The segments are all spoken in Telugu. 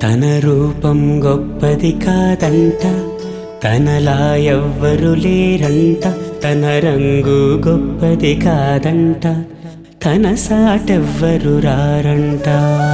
తన రూపం గొప్పది కాదంట తనలా ఎవ్వరు లేరంట తన రంగు గొప్పది కాదంట తన సాటెవ్వరు రారంట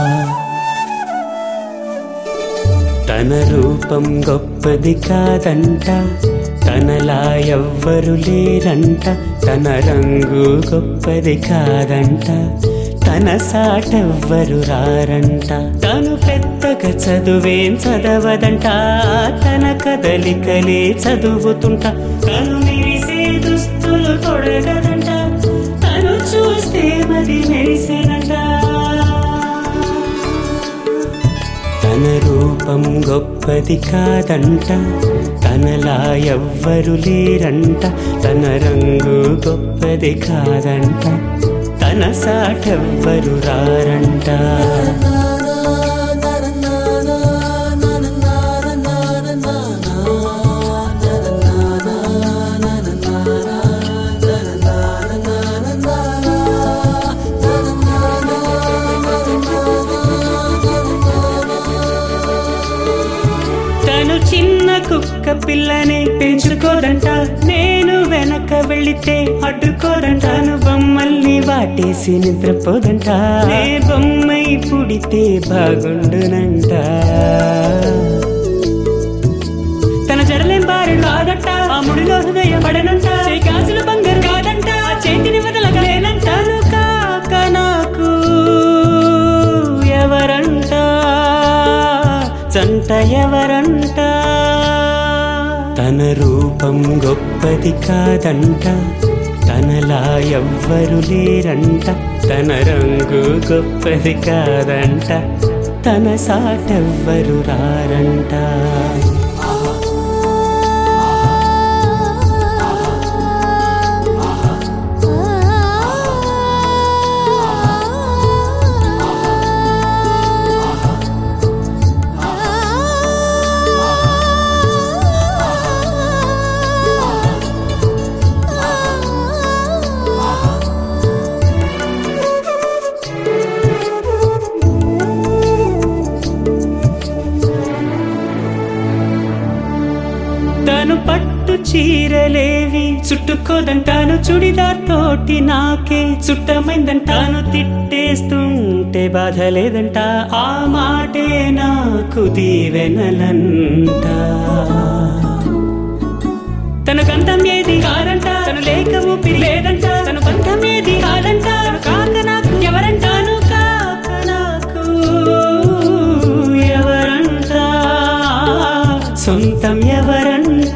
తన రూపం గొప్పది కాదంట తనలా ఎవ్వరు లేరంట తన రంగు గొప్పది కాదంట తన సాటెవ్వరు రారంట తను పెద్దగా చదువేం చదవదంట తన కదలికలే చదువుతుంట తను మెరిసే దుస్తులు తొడగదంట తను చూస్తే మరి మెరిసేనంట తన రూపం గొప్పది కాదంట తనలా ఎవ్వరు లేరంట తన రంగు గొప్పది కాదంట తన సాటెవ్వరు రారంట తను చిన్న కుక్క పిల్లని పెంచుకోదంట నేను వెనక వెళితే అడ్డుకోదంట తను బొమ్మల్ని వాటేసి నిద్రపోదంట నే బొమ్మై పుడితే బాగుండునంట తన జడలేం బారు కాదంట ఆ ముడిలో హృదయం పడనంట చేయి గాజులు బంగారు కాదంట ఆ చేతిని వదలగలేనంట తను కాక నాకు ఎవరంట చంట ఎవరంట తన రూపం గొప్పది కాదంట తనలా ఎవ్వరు లేరంట తన రంగు గొప్పది కాదంట తన సాటెవ్వరు రారంట తను పట్టు చీరలేవి చుట్టుకోదంటాను చుడిదార్ తోటి నాకే చుట్టమైందంటాను తిట్టేస్తుంటే బాధ లేదంట ఆ మాటే నాకు దీవెనలంట తన గంధం ఏది కాదంట తను లేక ఊపిరి లేదంట తను బంధం ఏది కాదంట తను కాక నాకు ఎవరంటాను కాక నాకు ఎవరంట సొంతం ఎవరంట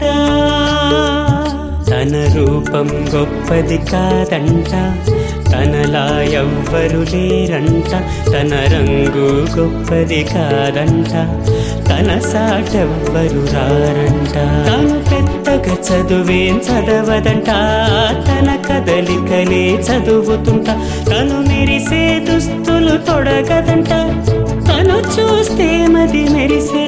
తన రూపం గొప్పది కాదంట తనలా ఎవ్వరు లేరంట తన రంగు గొప్పది కాదంట తన సాటెవ్వరు రారంట తను పెద్దగా చదువేం చదవదంట తన కదలికలే చదువుతుంట తను మెరిసే దుస్తులు తొడగదంట తను చూస్తే మది మెరిసే